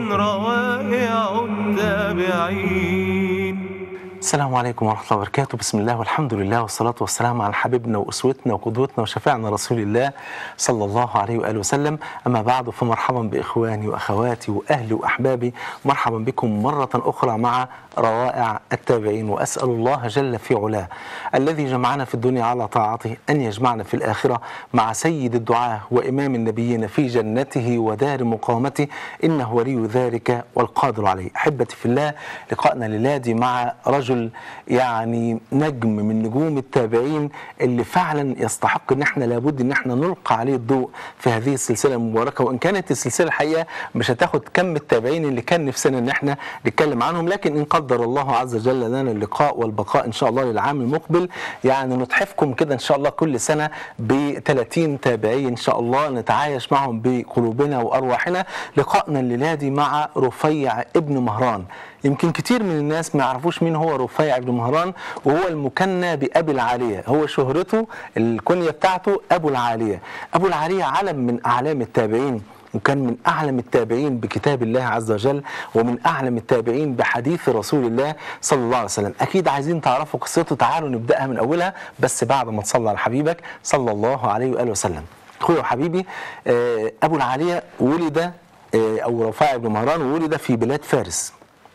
روائع التابعين السلام عليكم ورحمة الله وبركاته بسم الله والحمد لله والصلاة والسلام على حبيبنا وأسوتنا وقدوتنا وشفيعنا رسول الله صلى الله عليه وآله وسلم أما بعد فمرحبا بإخواني وأخواتي وأهلي وأحبابي مرحبا بكم مرة أخرى مع روائع التابعين وأسأل الله جل في علاه الذي جمعنا في الدنيا على طاعته أن يجمعنا في الآخرة مع سيد الدعاة وإمام النبيين في جنته ودار مقامته إنه ولي ذلك والقادر عليه أحبتي في الله لقائنا للادي مع رجل يعني نجم من نجوم التابعين اللي فعلا يستحق ان احنا لابد ان احنا نلقى عليه الضوء في هذه السلسله المباركه وان كانت السلسله الحقيقه مش هتاخد كم التابعين اللي كان نفسنا ان احنا نتكلم عنهم لكن ان قدر الله عز وجل لنا اللقاء والبقاء ان شاء الله للعام المقبل يعني نتحفكم كده ان شاء الله كل سنه ب 30 تابعي ان شاء الله نتعايش معهم بقلوبنا وارواحنا لقائنا الليلادي مع رفيع ابن مهران يمكن كتير من الناس ما يعرفوش مين هو رفيع بن مهران وهو المكنى بأبي العالية هو شهرته الكنية بتاعته أبو العالية أبو العالية علم من أعلام التابعين وكان من أعلم التابعين بكتاب الله عز وجل ومن أعلم التابعين بحديث رسول الله صلى الله عليه وسلم أكيد عايزين تعرفوا قصته تعالوا نبدأها من أولها بس بعد ما تصلى على حبيبك صلى الله عليه وآله وسلم أخويا وحبيبي أبو العالية ولد أو رفيع بن مهران ولد في بلاد فارس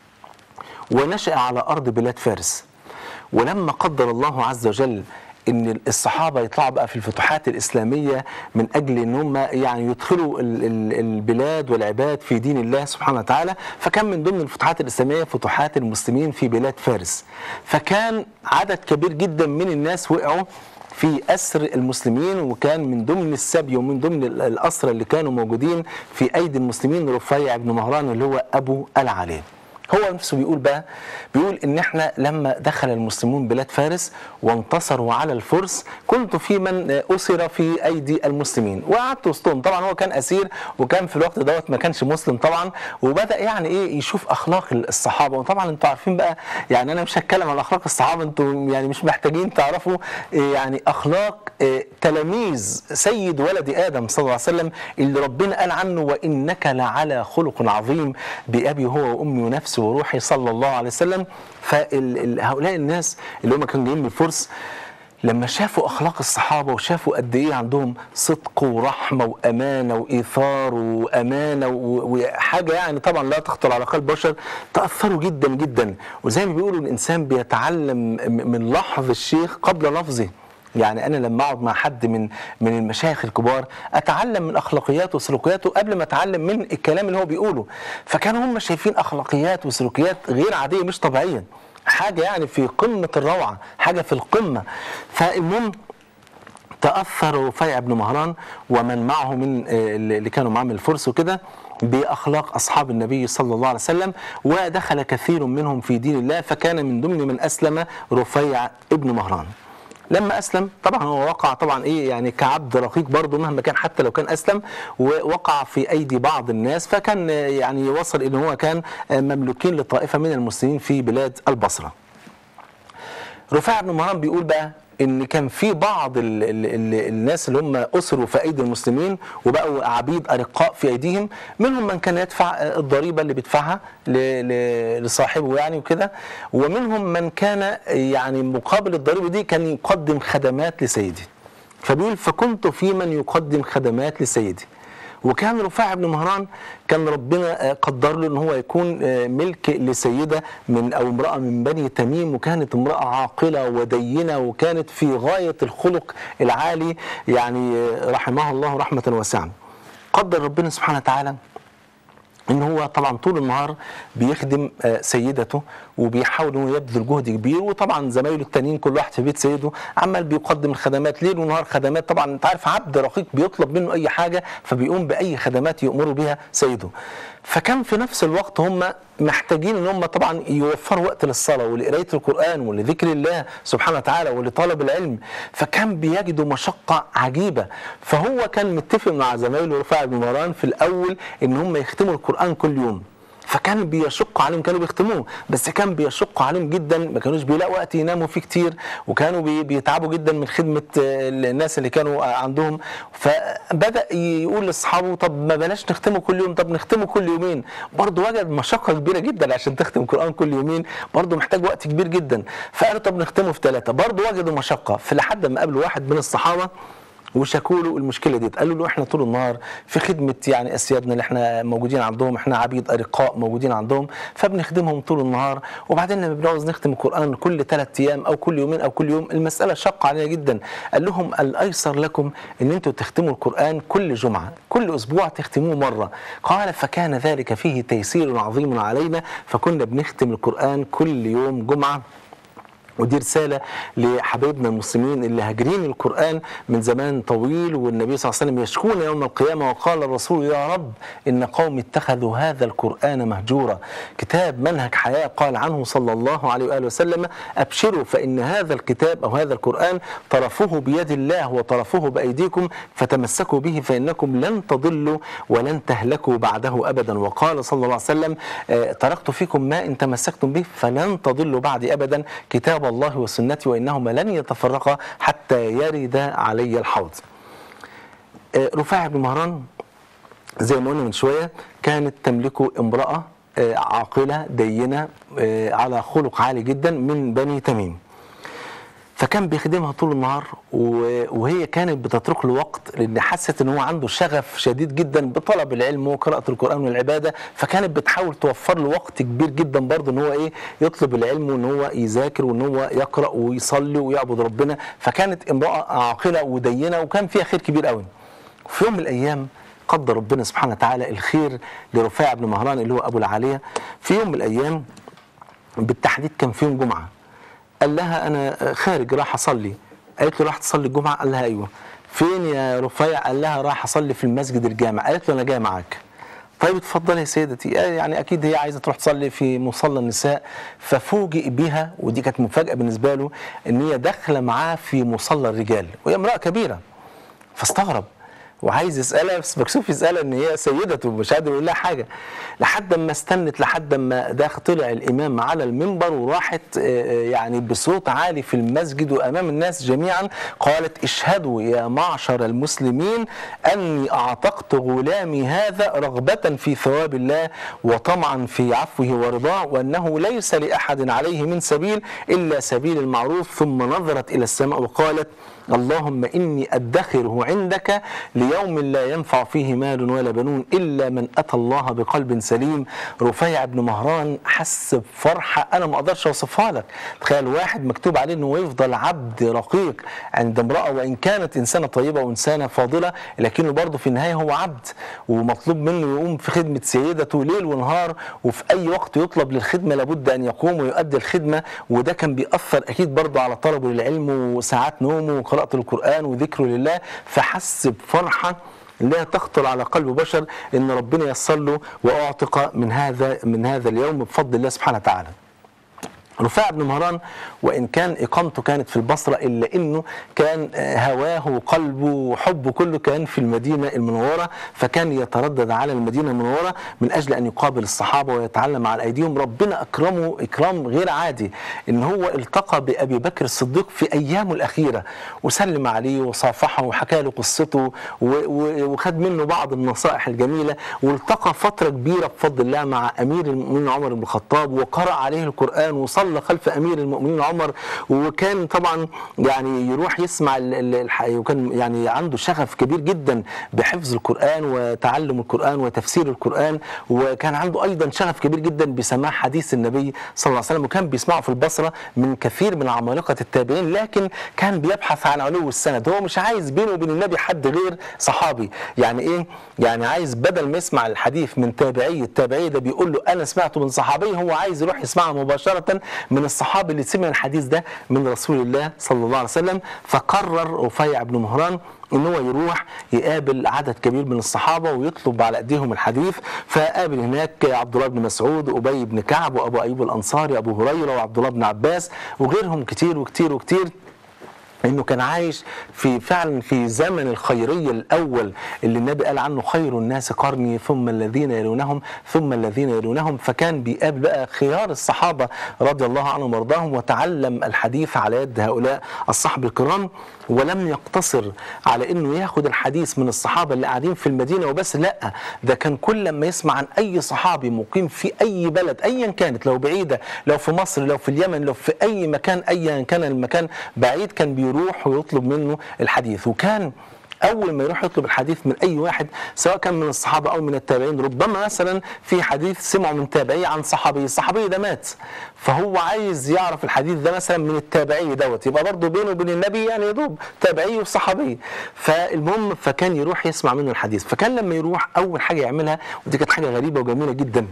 ونشأ على أرض بلاد فارس ولما قدر الله عز وجل ان الصحابه يطلعوا بقى في الفتوحات الاسلاميه من اجل ان هم يعني يدخلوا البلاد والعباد في دين الله سبحانه وتعالى فكان من ضمن الفتوحات الاسلاميه فتوحات المسلمين في بلاد فارس فكان عدد كبير جدا من الناس وقعوا في أسر المسلمين وكان من ضمن السبي ومن ضمن الأسرى اللي كانوا موجودين في أيدي المسلمين رفيع بن مهران اللي هو أبو العلي هو نفسه بيقول بقى بيقول ان احنا لما دخل المسلمون بلاد فارس وانتصروا على الفرس كنت في من اسر في ايدي المسلمين وقعدت وسطهم طبعا هو كان اسير وكان في الوقت دوت ما كانش مسلم طبعا وبدا يعني ايه يشوف اخلاق الصحابه وطبعا انتوا عارفين بقى يعني انا مش هتكلم عن اخلاق الصحابه انتوا يعني مش محتاجين تعرفوا يعني اخلاق تلاميذ سيد ولد ادم صلى الله عليه وسلم اللي ربنا قال عنه وانك لعلى خلق عظيم بابي هو وامي ونفسي وروحي صلى الله عليه وسلم فهؤلاء الناس اللي هم كانوا جايين من الفرس لما شافوا اخلاق الصحابه وشافوا قد ايه عندهم صدق ورحمه وامانه وايثار وامانه وحاجه يعني طبعا لا تخطر على قلب بشر تاثروا جدا جدا وزي ما بيقولوا الانسان بيتعلم من لحظ الشيخ قبل لفظه يعني انا لما اقعد مع حد من من المشايخ الكبار اتعلم من اخلاقياته وسلوكياته قبل ما اتعلم من الكلام اللي هو بيقوله فكانوا هم شايفين اخلاقيات وسلوكيات غير عاديه مش طبيعيه حاجه يعني في قمه الروعه حاجه في القمه فالمهم تاثر رفيع بن مهران ومن معه من اللي كانوا معاه من الفرس وكده باخلاق اصحاب النبي صلى الله عليه وسلم ودخل كثير منهم في دين الله فكان من ضمن من اسلم رفيع ابن مهران لما اسلم طبعا هو وقع طبعا ايه يعني كعبد رقيق برضه مهما كان حتى لو كان اسلم ووقع في ايدي بعض الناس فكان يعني وصل ان هو كان مملوكين لطائفه من المسلمين في بلاد البصره. رفاع بن مهران بيقول بقى ان كان في بعض ال ال ال الناس اللي هم اسروا في ايدي المسلمين وبقوا عبيد ارقاء في ايديهم منهم من كان يدفع الضريبه اللي بيدفعها لصاحبه يعني وكده ومنهم من كان يعني مقابل الضريبه دي كان يقدم خدمات لسيدي فبيقول فكنت في من يقدم خدمات لسيدي وكان رفاع بن مهران كان ربنا قدر له ان هو يكون ملك لسيده من او امراه من بني تميم وكانت امراه عاقله ودينه وكانت في غايه الخلق العالي يعني رحمها الله رحمه واسعه. قدر ربنا سبحانه وتعالى ان هو طبعا طول النهار بيخدم سيدته وبيحاول انه يبذل جهد كبير وطبعا زمايله التانيين كل واحد في بيت سيده عمال بيقدم الخدمات ليل ونهار خدمات طبعا انت عارف عبد رقيق بيطلب منه اي حاجه فبيقوم باي خدمات يامره بها سيده فكان في نفس الوقت هم محتاجين ان هم طبعا يوفروا وقت للصلاه ولقرايه القران ولذكر الله سبحانه وتعالى ولطلب العلم فكان بيجدوا مشقه عجيبه فهو كان متفق مع زمايله رفاع بن مهران في الاول ان هم يختموا القران كل يوم فكان بيشق عليهم كانوا بيختموه بس كان بيشق عليهم جدا ما كانوش بيلاقوا وقت يناموا فيه كتير وكانوا بي- بيتعبوا جدا من خدمه آه، الناس اللي كانوا آه، عندهم فبدا يقول لاصحابه طب ما بلاش نختمه كل يوم طب نختمه كل يومين برضه وجد مشقه كبيره جدا عشان تختم القران كل يومين برضه محتاج وقت كبير جدا فقالوا طب نختمه في ثلاثه برضه وجدوا مشقه فلحد ما قابلوا واحد من الصحابه وشكوا له المشكله دي قالوا له احنا طول النهار في خدمه يعني اسيادنا اللي احنا موجودين عندهم احنا عبيد ارقاء موجودين عندهم فبنخدمهم طول النهار وبعدين لما بنعوز نختم القران كل ثلاث ايام او كل يومين او كل يوم المساله شاقه علينا جدا قال لهم الايسر لكم ان انتم تختموا القران كل جمعه كل اسبوع تختموه مره قال فكان ذلك فيه تيسير عظيم علينا فكنا بنختم القران كل يوم جمعه ودي رسالة لحبايبنا المسلمين اللي هاجرين القرآن من زمان طويل والنبي صلى الله عليه وسلم يشكون يوم القيامة وقال الرسول يا رب إن قوم اتخذوا هذا القرآن مهجورا كتاب منهج حياة قال عنه صلى الله عليه وآله وسلم أبشروا فإن هذا الكتاب أو هذا القرآن طرفه بيد الله وطرفه بأيديكم فتمسكوا به فإنكم لن تضلوا ولن تهلكوا بعده أبدا وقال صلى الله عليه وسلم آه، تركت فيكم ما إن تمسكتم به فلن تضلوا بعدي أبدا كتاب الله وسنتي وإنهما لن يتفرقا حتى يرد علي الحوض آه، رفاعي بن مهران زي ما قلنا من شوية كانت تملكه امرأة آه، عاقلة دينة آه، على خلق عالي جدا من بني تميم فكان بيخدمها طول النهار و- وهي كانت بتترك له وقت لان حست ان هو عنده شغف شديد جدا بطلب العلم وقراءه القران والعباده فكانت بتحاول توفر له وقت كبير جدا برضه ان هو ايه يطلب العلم وان هو يذاكر وان هو يقرا ويصلي ويعبد ربنا فكانت امراه عاقله ودينه وكان فيها خير كبير قوي في يوم من الايام قدر ربنا سبحانه وتعالى الخير لرفاع بن مهران اللي هو ابو العاليه في يوم من الايام بالتحديد كان في يوم جمعه قال لها انا خارج راح اصلي قالت له راح تصلي الجمعه قال لها ايوه فين يا رفيع قال لها راح اصلي في المسجد الجامع قالت له انا جاي معاك طيب اتفضلي يا سيدتي آه يعني اكيد هي عايزه تروح تصلي في مصلى النساء ففوجئ بها ودي كانت مفاجاه بالنسبه له ان هي داخله معاه في مصلى الرجال وهي امراه كبيره فاستغرب وعايز يسالها بس مكسوف يسالها ان هي سيدته مش قادر يقول لها حاجه لحد ما استنت لحد ما داخل طلع الامام على المنبر وراحت آه، آه، يعني بصوت عالي في المسجد وامام الناس جميعا قالت اشهدوا يا معشر المسلمين اني اعتقت غلامي هذا رغبه في ثواب الله وطمعا في عفوه ورضاه وانه ليس لاحد عليه من سبيل الا سبيل المعروف ثم نظرت الى السماء وقالت اللهم إني أدخره عندك ليوم لا ينفع فيه مال ولا بنون إلا من أتى الله بقلب سليم رفيع بن مهران حس بفرحة أنا ما أقدرش أوصفها لك تخيل واحد مكتوب عليه أنه يفضل عبد رقيق عند امرأة وإن كانت إنسانة طيبة وإنسانة فاضلة لكنه برضه في النهاية هو عبد ومطلوب منه يقوم في خدمة سيدته ليل ونهار وفي أي وقت يطلب للخدمة لابد أن يقوم ويؤدي الخدمة وده كان بيأثر أكيد برضه على طلبه للعلم وساعات نومه وقراءة القرآن وذكره لله فحس بفرحة لا تخطر على قلب بشر ان ربنا ييسر له واعتق من هذا من هذا اليوم بفضل الله سبحانه وتعالى. رفاع بن مهران وان كان اقامته كانت في البصره الا انه كان هواه وقلبه وحبه كله كان في المدينه المنوره فكان يتردد على المدينه المنوره من اجل ان يقابل الصحابه ويتعلم على ايديهم ربنا اكرمه اكرام غير عادي ان هو التقى بابي بكر الصديق في ايامه الاخيره وسلم عليه وصافحه وحكى له قصته و- و- وخد منه بعض النصائح الجميله والتقى فتره كبيره بفضل الله مع امير المؤمنين عمر بن الخطاب وقرأ عليه القرآن وصلى خلف أمير المؤمنين عمر وكان طبعا يعني يروح يسمع ال- ال- الح- وكان يعني عنده شغف كبير جدا بحفظ القرآن وتعلم القرآن وتفسير القرآن وكان عنده أيضا شغف كبير جدا بسماع حديث النبي صلى الله عليه وسلم وكان بيسمعه في البصرة من كثير من عمالقة التابعين لكن كان بيبحث عن علو السند هو مش عايز بينه وبين النبي حد غير صحابي يعني ايه يعني عايز بدل ما يسمع الحديث من تابعي التابعي ده بيقول له انا سمعته من صحابي هو عايز يروح يسمعه مباشره من الصحابي اللي سمع الحديث ده من رسول الله صلى الله عليه وسلم فقرر رفيع بن مهران ان هو يروح يقابل عدد كبير من الصحابه ويطلب على ايديهم الحديث فقابل هناك عبد الله بن مسعود ابي بن كعب وابو ايوب الانصاري ابو هريره وعبد الله بن عباس وغيرهم كتير وكتير وكتير انه كان عايش في فعلا في زمن الخيريه الاول اللي النبي قال عنه خير الناس قرني ثم الذين يلونهم ثم الذين يلونهم فكان بيقابل بقى خيار الصحابه رضي الله عنهم وارضاهم وتعلم الحديث على يد هؤلاء الصحابه الكرام ولم يقتصر على انه ياخد الحديث من الصحابه اللي قاعدين في المدينه وبس لا ده كان كل ما يسمع عن اي صحابي مقيم في اي بلد ايا كانت لو بعيده لو في مصر لو في اليمن لو في اي مكان ايا كان المكان بعيد كان بيروح ويطلب منه الحديث وكان اول ما يروح يطلب الحديث من اي واحد سواء كان من الصحابه او من التابعين ربما مثلا في حديث سمعه من تابعي عن صحابي الصحابي ده مات فهو عايز يعرف الحديث ده مثلا من التابعي دوت يبقى برضه بينه وبين النبي يعني يدوب تابعي وصحابي فالمهم فكان يروح يسمع منه الحديث فكان لما يروح اول حاجه يعملها ودي كانت حاجه غريبه وجميله جدا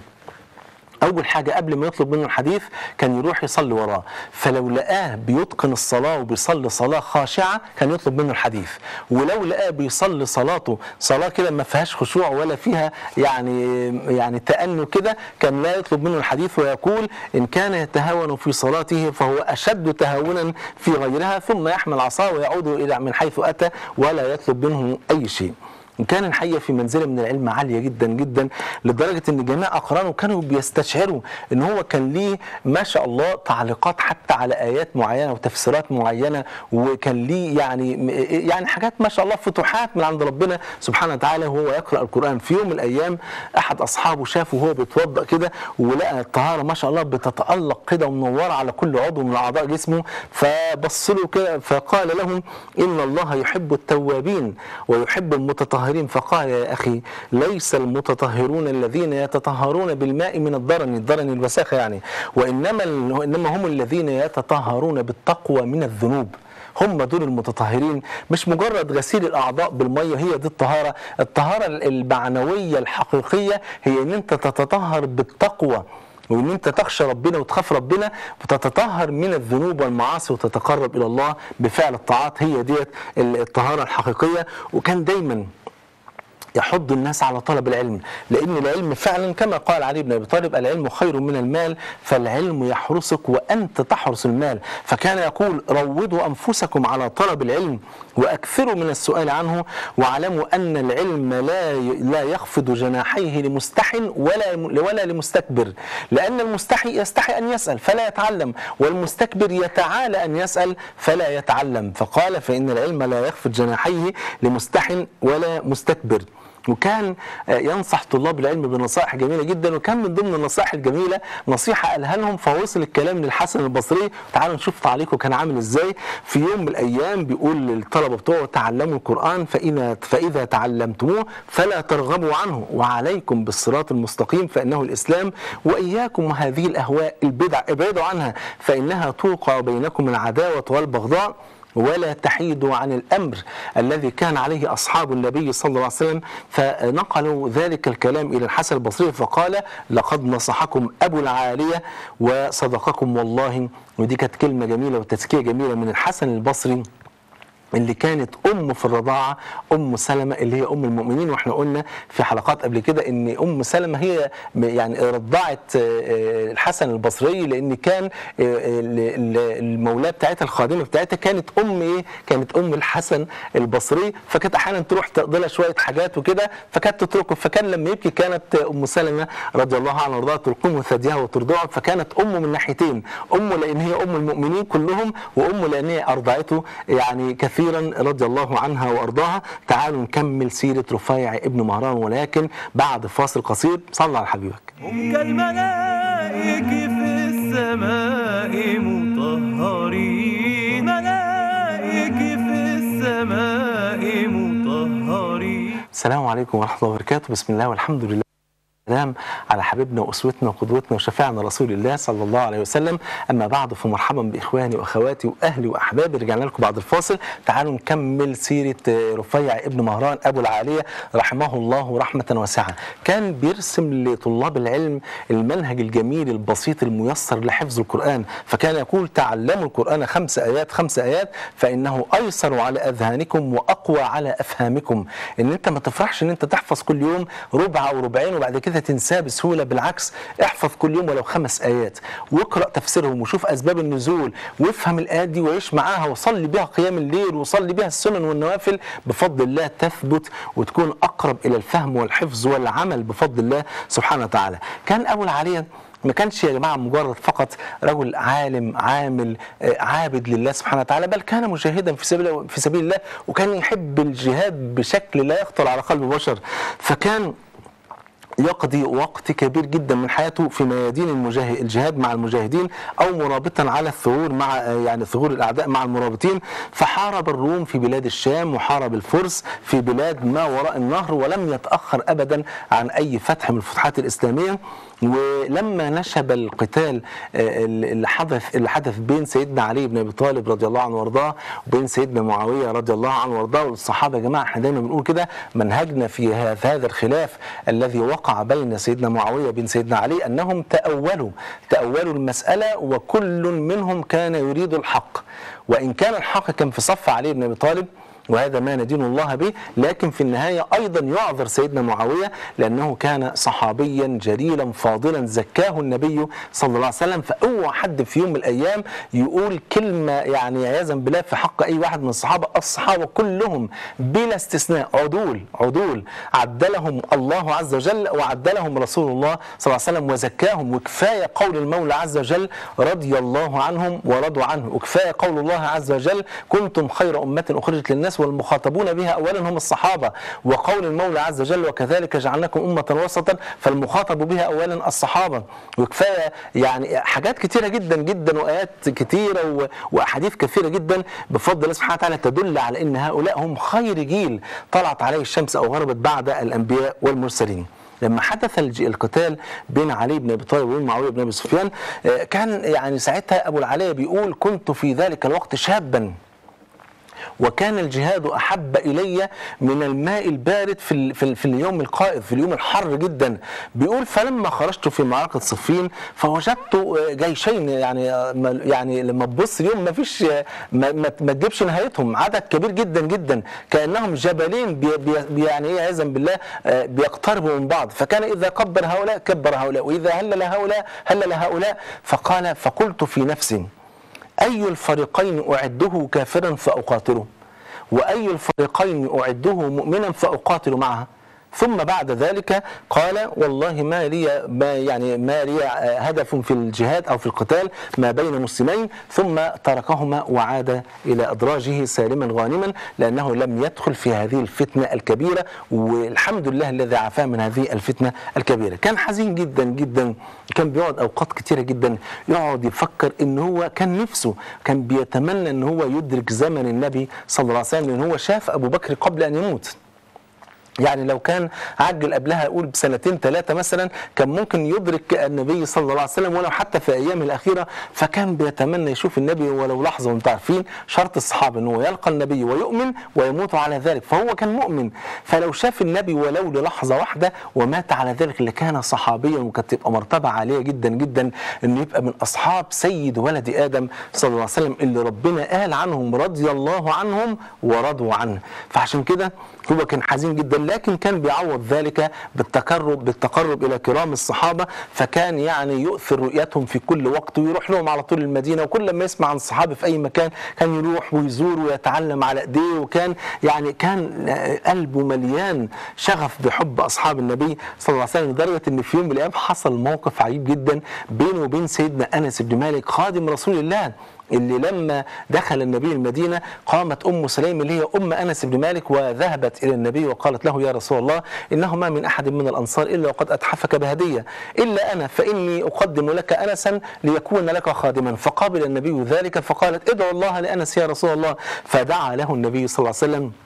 اول حاجه قبل ما يطلب منه الحديث كان يروح يصلي وراه فلو لقاه بيتقن الصلاه وبيصلي صلاه خاشعه كان يطلب منه الحديث ولو لقاه بيصلي صلاته صلاه كده ما فيهاش خشوع ولا فيها يعني يعني تأني كده كان لا يطلب منه الحديث ويقول ان كان يتهاون في صلاته فهو اشد تهاونا في غيرها ثم يحمل عصاه ويعود الى من حيث اتى ولا يطلب منه اي شيء كان الحقيقه في منزله من العلم عاليه جدا جدا لدرجه ان جميع اقرانه كانوا بيستشعروا ان هو كان ليه ما شاء الله تعليقات حتى على ايات معينه وتفسيرات معينه وكان ليه يعني يعني حاجات ما شاء الله فتوحات من عند ربنا سبحانه وتعالى وهو يقرا القران في يوم من الايام احد اصحابه شافه وهو بيتوضا كده ولقى الطهاره ما شاء الله بتتالق كده ومنوره على كل عضو من اعضاء جسمه فبص له كده فقال لهم ان الله يحب التوابين ويحب المتطهرين فقال يا أخي ليس المتطهرون الذين يتطهرون بالماء من الضرن الضرن الوساخة يعني وإنما إنما هم الذين يتطهرون بالتقوى من الذنوب هم دول المتطهرين مش مجرد غسيل الاعضاء بالميه هي دي الطهاره الطهاره المعنويه الحقيقيه هي ان انت تتطهر بالتقوى وان انت تخشى ربنا وتخاف ربنا وتتطهر من الذنوب والمعاصي وتتقرب الى الله بفعل الطاعات هي ديت الطهاره الحقيقيه وكان دايما يحض الناس على طلب العلم لأن العلم فعلا كما قال علي بن أبي طالب العلم خير من المال فالعلم يحرسك وأنت تحرس المال فكان يقول روضوا أنفسكم على طلب العلم وأكثروا من السؤال عنه واعلموا أن العلم لا لا يخفض جناحيه لمستح ولا ولا لمستكبر لأن المستحي يستحي أن يسأل فلا يتعلم والمستكبر يتعالى أن يسأل فلا يتعلم فقال فإن العلم لا يخفض جناحيه لمستح ولا مستكبر وكان ينصح طلاب العلم بنصائح جميله جدا وكان من ضمن النصائح الجميله نصيحه قالها لهم فوصل الكلام للحسن البصري تعالوا نشوف تعليقه كان عامل ازاي في يوم من الايام بيقول للطلبه بتوعه تعلموا القران فاذا فاذا تعلمتموه فلا ترغبوا عنه وعليكم بالصراط المستقيم فانه الاسلام واياكم وهذه الاهواء البدع ابعدوا عنها فانها توقع بينكم العداوه والبغضاء ولا تحيدوا عن الامر الذي كان عليه اصحاب النبي صلى الله عليه وسلم فنقلوا ذلك الكلام الى الحسن البصري فقال لقد نصحكم ابو العاليه وصدقكم والله ودي كانت كلمه جميله وتزكيه جميله من الحسن البصري اللي كانت ام في الرضاعه ام سلمه اللي هي ام المؤمنين واحنا قلنا في حلقات قبل كده ان ام سلمه هي يعني رضعت الحسن البصري لان كان المولاه بتاعتها الخادمه بتاعتها كانت ام ايه؟ كانت ام الحسن البصري فكانت احيانا تروح تقضي لها شويه حاجات وكده فكانت تتركه فكان لما يبكي كانت ام سلمه رضي الله عنها وارضاها ترقمه ثديها وترضعه فكانت امه من ناحيتين امه لان هي ام المؤمنين كلهم وامه لان هي ارضعته يعني كثير كثيرا رضي الله عنها وارضاها تعالوا نكمل سيره رفيع ابن مهران ولكن بعد فاصل قصير صلى على حبيبك هم كالملائك في السماء مطهرين ملائك في السماء مطهرين السلام عليكم ورحمه الله وبركاته بسم الله والحمد لله السلام على حبيبنا واسوتنا وقدوتنا وشفيعنا رسول الله صلى الله عليه وسلم اما بعد فمرحبا باخواني واخواتي واهلي واحبابي رجعنا لكم بعد الفاصل تعالوا نكمل سيره رفيع ابن مهران ابو العاليه رحمه الله رحمه واسعه كان بيرسم لطلاب العلم المنهج الجميل البسيط الميسر لحفظ القران فكان يقول تعلموا القران خمس ايات خمس ايات فانه ايسر على اذهانكم واقوى على افهامكم ان انت ما تفرحش ان انت تحفظ كل يوم ربع او ربعين وبعد كده تنساه بسهوله بالعكس احفظ كل يوم ولو خمس ايات واقرا تفسيرهم وشوف اسباب النزول وافهم الايات دي وعيش معاها وصلي بها قيام الليل وصلي بها السنن والنوافل بفضل الله تثبت وتكون اقرب الى الفهم والحفظ والعمل بفضل الله سبحانه وتعالى كان ابو العاليه ما كانش يا جماعه مجرد فقط رجل عالم عامل آه، عابد لله سبحانه وتعالى بل كان مجاهدا في سبيل في سبيل الله وكان يحب الجهاد بشكل لا يخطر على قلب بشر فكان يقضي وقت كبير جدا من حياته في ميادين المجاهد الجهاد مع المجاهدين او مرابطا على الثغور مع يعني ثغور الاعداء مع المرابطين فحارب الروم في بلاد الشام وحارب الفرس في بلاد ما وراء النهر ولم يتاخر ابدا عن اي فتح من الفتوحات الاسلاميه ولما نشب القتال آه، اللي حدث اللي حدث بين سيدنا علي بن ابي طالب رضي الله عنه وارضاه وبين سيدنا معاويه رضي الله عنه وارضاه والصحابه يا جماعه احنا دايما بنقول كده منهجنا في هذا هذا الخلاف الذي وقع بين سيدنا معاويه وبين سيدنا علي انهم تاولوا تاولوا المساله وكل منهم كان يريد الحق وان كان الحق كان في صف علي بن ابي طالب وهذا ما ندين الله به لكن في النهاية أيضا يعذر سيدنا معاوية لأنه كان صحابيا جليلا فاضلا زكاه النبي صلى الله عليه وسلم فأوعى حد في يوم من الأيام يقول كلمة يعني عياذا بالله في حق أي واحد من الصحابة الصحابة كلهم بلا استثناء عدول عدول عدلهم الله عز وجل وعدلهم رسول الله صلى الله عليه وسلم وزكاهم وكفاية قول المولى عز وجل رضي الله عنهم ورضوا عنه وكفاية قول الله عز وجل كنتم خير أمة أخرجت للناس والمخاطبون بها أولا هم الصحابة وقول المولى عز وجل وكذلك جعلناكم أمة وسطا فالمخاطب بها أولا الصحابة وكفاية يعني حاجات كتيرة جدا جدا وآيات كتيرة و- وأحاديث كثيرة جدا بفضل الله سبحانه وتعالى تدل على أن هؤلاء هم خير جيل طلعت عليه الشمس أو غربت بعد الأنبياء والمرسلين لما حدث الج- القتال بين علي بن ابي طالب وبين معاويه بن ابي سفيان آه، كان يعني ساعتها ابو العاليه بيقول كنت في ذلك الوقت شابا وكان الجهاد احب الي من الماء البارد في ال- في, ال- في اليوم القائد في اليوم الحر جدا بيقول فلما خرجت في معركه صفين فوجدت آه، جيشين يعني آه، ما- يعني لما تبص اليوم ما فيش آه، ما, ما, ما تجيبش نهايتهم عدد كبير جدا جدا كانهم جبلين بي بي بي- يعني ايه عياذا بالله آه، بيقتربوا من بعض فكان اذا كبر هؤلاء كبر هؤلاء واذا هلل هؤلاء هلل هؤلاء فقال فقلت في نفسي أي الفريقين أعده كافرا فأقاتله وأي الفريقين أعده مؤمنا فأقاتل معه ثم بعد ذلك قال والله ما لي ما يعني ما لي آه، هدف في الجهاد او في القتال ما بين مسلمين ثم تركهما وعاد الى ادراجه سالما غانما لانه لم يدخل في هذه الفتنه الكبيره والحمد لله الذي عافاه من هذه الفتنه الكبيره كان حزين جدا جدا كان بيقعد اوقات كتيره جدا يقعد يفكر ان هو كان نفسه كان بيتمنى ان هو يدرك زمن النبي صلى الله عليه وسلم لان هو شاف ابو بكر قبل ان يموت يعني لو كان عجل قبلها يقول بسنتين ثلاثة مثلا كان ممكن يدرك النبي صلى الله عليه وسلم ولو حتى في أيامه الأخيرة فكان بيتمنى يشوف النبي ولو لحظة وانتم عارفين شرط الصحابة أنه يلقى النبي ويؤمن ويموت على ذلك فهو كان مؤمن فلو شاف النبي ولو للحظة واحدة ومات على ذلك لكان صحابيا وكانت تبقى مرتبة عالية جدا جدا أنه يبقى من أصحاب سيد ولد آدم صلى الله عليه وسلم اللي ربنا قال عنهم رضي الله عنهم ورضوا عنه فعشان كده هو كان حزين جدا لكن كان بيعوض ذلك بالتقرب بالتقرب الى كرام الصحابه فكان يعني يؤثر رؤيتهم في كل وقت ويروح لهم على طول المدينه وكل ما يسمع عن الصحابه في اي مكان كان يروح ويزور ويتعلم على ايديه وكان يعني كان آه، قلبه مليان شغف بحب اصحاب النبي صلى الله عليه وسلم لدرجه ان في يوم من الايام حصل موقف عجيب جدا بينه وبين سيدنا انس بن مالك خادم رسول الله اللي لما دخل النبي المدينة قامت أم سليم اللي هي أم أنس بن مالك وذهبت إلى النبي وقالت له يا رسول الله إنه ما من أحد من الأنصار إلا وقد أتحفك بهدية إلا أنا فإني أقدم لك أنسا ليكون لك خادما فقابل النبي ذلك فقالت ادعو الله لأنس يا رسول الله فدعا له النبي صلى الله عليه وسلم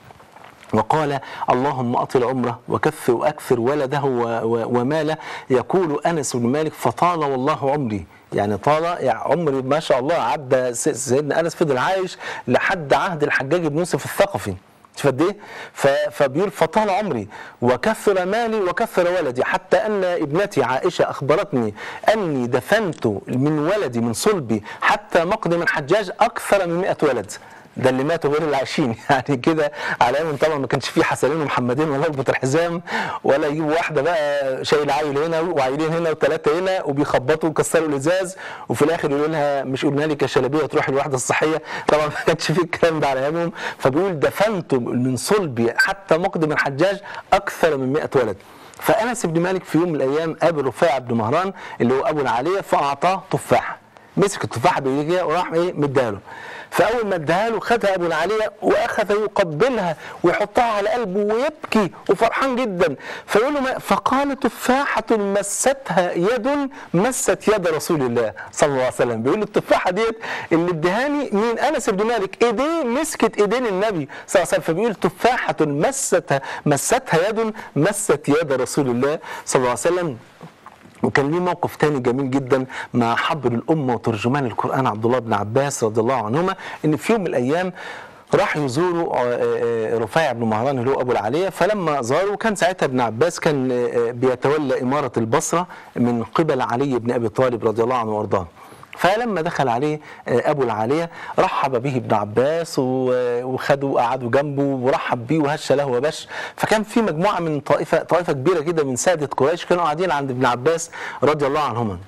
وقال اللهم أطل عمره وكثر وأكثر ولده و- و- وماله يقول أنس بن مالك فطال والله عمري يعني طال يعني عمري ما شاء الله عدى س- سيدنا أنس فضل عايش لحد عهد الحجاج بن يوسف الثقفي شوف قد ايه ف- فبيقول فطال عمري وكثر مالي وكثر ولدي حتى ان ابنتي عائشه اخبرتني اني دفنت من ولدي من صلبي حتى مقدم الحجاج اكثر من 100 ولد ده اللي ماتوا غير اللي عايشين يعني كده على ايامهم طبعا ما كانش فيه حسنين ومحمدين ولا ربط الحزام ولا يجيبوا واحده بقى شايل عيل هنا وعيلين هنا وثلاثه هنا وبيخبطوا ويكسروا الازاز وفي الاخر يقولوا لها مش قلنا لك يا شلبيه تروحي الوحده الصحيه طبعا ما كانش فيه الكلام ده على ايامهم فبيقول دفنتم من صلبي حتى مقدم الحجاج اكثر من 100 ولد فانس بن مالك في يوم من الايام قابل رفاعه بن مهران اللي هو ابو العاليه فاعطاه تفاحه مسك التفاحه بايديه وراح ايه مديها له فاول ما اداها له خدها ابو العاليه واخذ يقبلها ويحطها على قلبه ويبكي وفرحان جدا فيقول له ما فقال تفاحه مستها يد مست يد رسول الله صلى الله عليه وسلم بيقول له التفاحه ديت اللي ادهاني مين انس بن مالك ايديه مسكت ايدين النبي صلى الله عليه وسلم فبيقول تفاحه مستها مستها يد مست يد رسول الله صلى الله عليه وسلم وكان ليه موقف تاني جميل جدا مع حبر الأمة وترجمان القرآن عبد الله بن عباس رضي الله عنهما إن في يوم من الأيام راح يزوروا آه، آه، رفاعي بن مهران اللي هو ابو العاليه فلما زاروا كان ساعتها ابن عباس كان آه، بيتولى اماره البصره من قبل علي بن ابي طالب رضي الله عنه وارضاه فلما دخل عليه آه، ابو العاليه رحب به ابن عباس و- وخدوا وقعدوا جنبه ورحب بيه وهش له وبش فكان في مجموعه من طائفه طائفه كبيره كده من ساده قريش كانوا قاعدين عند ابن عباس رضي الله عنهما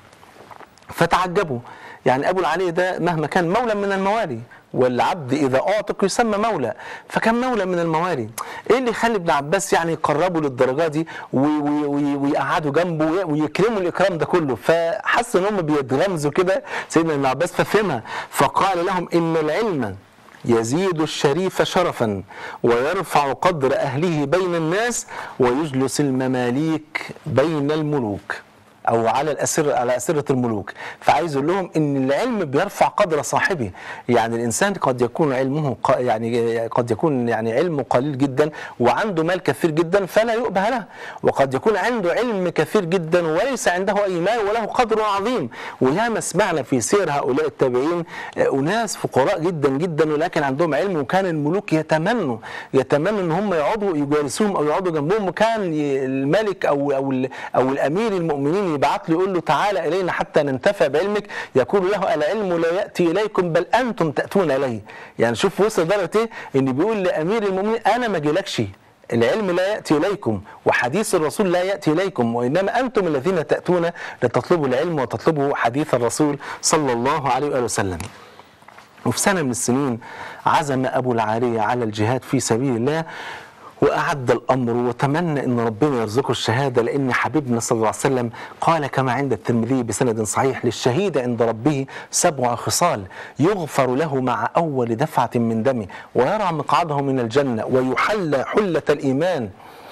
فتعجبوا يعني ابو العالي ده مهما كان مولى من الموالي والعبد اذا اعتق يسمى مولى فكان مولى من الموالي ايه اللي يخلي ابن عباس يعني يقربوا للدرجه دي و- و- و- ويقعدوا جنبه وي- ويكرموا الاكرام ده كله فحس ان هم بيتغمزوا كده سيدنا ابن عباس ففهمها فقال لهم ان العلم يزيد الشريف شرفا ويرفع قدر اهله بين الناس ويجلس المماليك بين الملوك او على الاسر على اسره الملوك فعايز اقول لهم ان العلم بيرفع قدر صاحبه يعني الانسان قد يكون علمه ق- يعني قد يكون يعني علمه قليل جدا وعنده مال كثير جدا فلا يؤبه له وقد يكون عنده علم كثير جدا وليس عنده اي مال وله قدر عظيم وياما سمعنا في سير هؤلاء التابعين آه، اناس فقراء جدا جدا ولكن عندهم علم وكان الملوك يتمنوا يتمنوا ان هم يقعدوا يجالسوهم او يقعدوا جنبهم وكان ي- الملك او او ال- او الامير المؤمنين يبعت له يقول له تعالى الينا حتى ننتفع بعلمك يقول له العلم لا ياتي اليكم بل انتم تاتون اليه يعني شوف وصل درجه ايه ان بيقول لامير المؤمنين انا ما اجيلكش العلم لا ياتي اليكم وحديث الرسول لا ياتي اليكم وانما انتم الذين تاتون لتطلبوا العلم وتطلبوا حديث الرسول صلى الله عليه واله وسلم وفي سنة من السنين عزم أبو العالية على الجهاد في سبيل الله وأعد الأمر وتمنى أن ربنا يرزقه الشهادة لأن حبيبنا صلى الله عليه وسلم قال كما عند الترمذي بسند صحيح للشهيد عند ربه سبع خصال يغفر له مع أول دفعة من دمه ويرى مقعده من الجنة ويحلى حلة الإيمان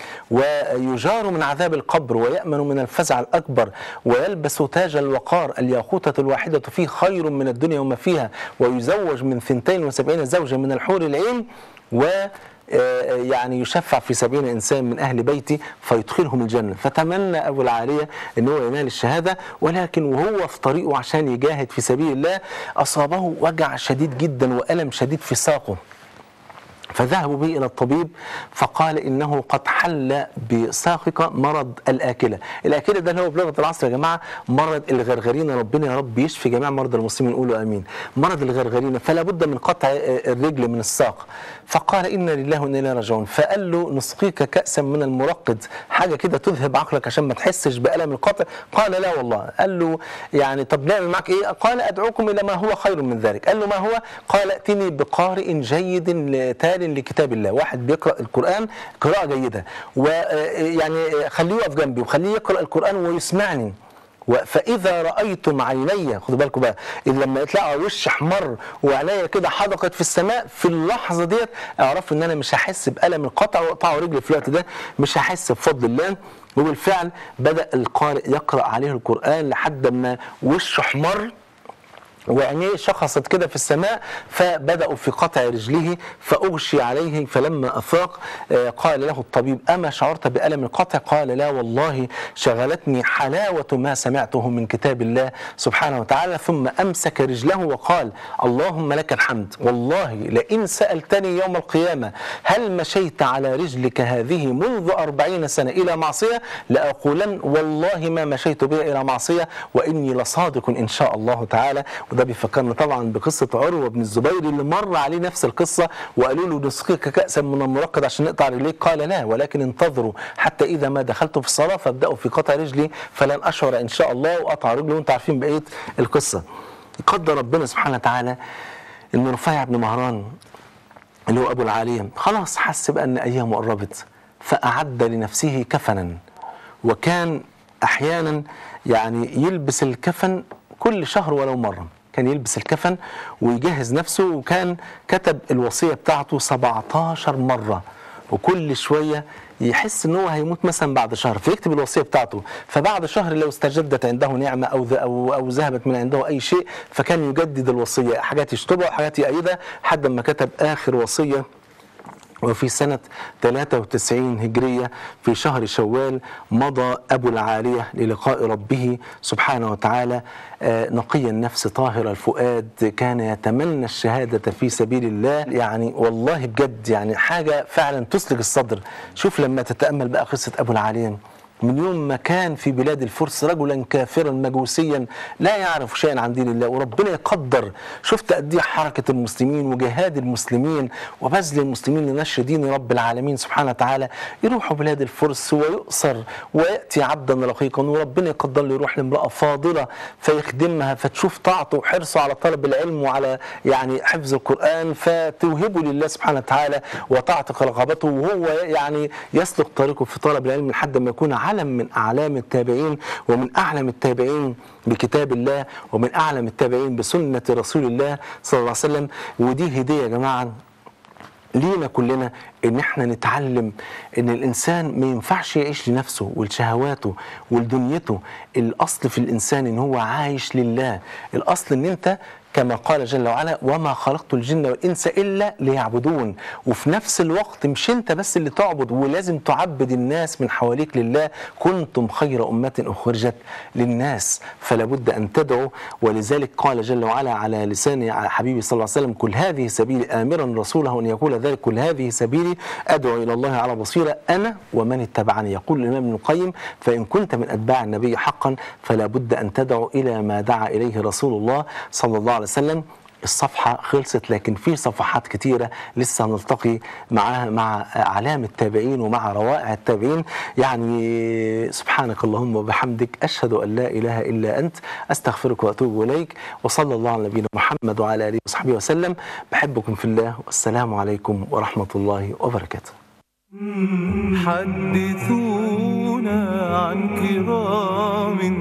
ويجار من عذاب القبر ويأمن من الفزع الأكبر ويلبس تاج الوقار الياقوتة الواحدة فيه خير من الدنيا وما فيها ويزوج من 72 زوجة من الحور العين و آه، يعني يشفع في سبعين إنسان من أهل بيتي فيدخلهم الجنة فتمنى أبو العالية أن هو ينال الشهادة ولكن وهو في طريقه عشان يجاهد في سبيل الله أصابه وجع شديد جدا وألم شديد في ساقه فذهبوا به إلى الطبيب فقال إنه قد حل بساقك مرض الآكلة الآكلة ده اللي هو بلغة العصر يا جماعة مرض الغرغرين ربنا يا رب يشفي جميع مرضى المسلمين قولوا آمين مرض الغرغرين فلا بد من قطع آه، الرجل من الساق فقال إنا لله وإنا إليه راجعون فقال له نسقيك كأسا من المرقد حاجة كده تذهب عقلك عشان ما تحسش بألم القطع قال لا والله قال له يعني طب نعمل معك إيه قال أدعوكم إلى ما هو خير من ذلك قال له ما هو قال ائتني بقارئ جيد تال لكتاب الله واحد بيقرأ القرآن قراءة جيدة ويعني خليه يقف جنبي وخليه يقرأ القرآن ويسمعني و- فاذا رايتم عيني خدوا بالكم بقى إذا لما تلاقوا وش احمر وعينيا كده حدقت في السماء في اللحظه ديت اعرفوا ان انا مش هحس بالم القطع واقطعوا رجلي في الوقت ده مش هحس بفضل الله وبالفعل بدا القارئ يقرا عليه القران لحد ما وشه احمر وعينيه شخصت كده في السماء فبدأوا في قطع رجله فأغشي عليه فلما أفاق آه، قال له الطبيب أما شعرت بألم القطع قال لا والله شغلتني حلاوة ما سمعته من كتاب الله سبحانه وتعالى ثم أمسك رجله وقال اللهم لك الحمد والله لئن سألتني يوم القيامة هل مشيت على رجلك هذه منذ أربعين سنة إلى معصية لأقولن والله ما مشيت بها إلى معصية وإني لصادق إن شاء الله تعالى وده بيفكرنا طبعا بقصه عروه بن الزبير اللي مر عليه نفس القصه وقالوا له نسقيك كاسا من المرقد عشان نقطع رجليك قال لا ولكن انتظروا حتى اذا ما دخلت في الصلاه فابداوا في قطع رجلي فلن اشعر ان شاء الله وقطع رجله وانتم عارفين بقيه القصه قدر ربنا سبحانه وتعالى ان رفيع بن مهران اللي هو ابو العاليه خلاص حس بان ايامه قربت فاعد لنفسه كفنا وكان احيانا يعني يلبس الكفن كل شهر ولو مره كان يلبس الكفن ويجهز نفسه وكان كتب الوصيه بتاعته 17 مره وكل شويه يحس ان هو هيموت مثلا بعد شهر فيكتب الوصيه بتاعته فبعد شهر لو استجدت عنده نعمه او ذ- او او ذهبت من عنده اي شيء فكان يجدد الوصيه حاجات يشطبها وحاجات يأيدها لحد ما كتب اخر وصيه وفي سنة 93 هجرية في شهر شوال مضى أبو العالية للقاء ربه سبحانه وتعالى آه، نقي النفس طاهر الفؤاد كان يتمنى الشهادة في سبيل الله يعني والله بجد يعني حاجة فعلا تسلج الصدر شوف لما تتأمل بقى قصة أبو العالية من يوم ما كان في بلاد الفرس رجلا كافرا مجوسيا لا يعرف شيئا عن دين الله وربنا يقدر شفت قد ايه حركه المسلمين وجهاد المسلمين وبذل المسلمين لنشر دين رب العالمين سبحانه وتعالى يروحوا بلاد الفرس ويؤسر وياتي عبدا رقيقا وربنا يقدر له يروح لامراه فاضله فيخدمها فتشوف طاعته وحرصه على طلب العلم وعلى يعني حفظ القران فتوهبه لله سبحانه وتعالى وتعتق رقبته وهو يعني يسلك طريقه في طلب العلم لحد ما يكون علم من اعلام التابعين ومن اعلم التابعين بكتاب الله ومن اعلم التابعين بسنه رسول الله صلى الله عليه وسلم ودي هديه يا جماعه لينا كلنا ان احنا نتعلم ان الانسان ما ينفعش يعيش لنفسه ولشهواته ولدنيته الاصل في الانسان ان هو عايش لله الاصل ان انت كما قال جل وعلا وما خلقت الجن والانس الا ليعبدون وفي نفس الوقت مش انت بس اللي تعبد ولازم تعبد الناس من حواليك لله كنتم خير امه اخرجت للناس فلا بد ان تدعو ولذلك قال جل وعلا على لسان حبيبي صلى الله عليه وسلم كل هذه سبيلي امرا رسوله ان يقول ذلك كل هذه سبيلي ادعو الى الله على بصيره انا ومن اتبعني يقول الامام ابن القيم فان كنت من اتباع النبي حقا فلا بد ان تدعو الى ما دعا اليه رسول الله صلى الله عليه وسلم الصفحة خلصت لكن في صفحات كتيرة لسه هنلتقي معاها مع أعلام التابعين ومع روائع التابعين يعني سبحانك اللهم وبحمدك أشهد أن لا إله إلا أنت أستغفرك وأتوب إليك وصلى الله على نبينا محمد وعلى آله وصحبه وسلم بحبكم في الله والسلام عليكم ورحمة الله وبركاته حدثونا عن كرام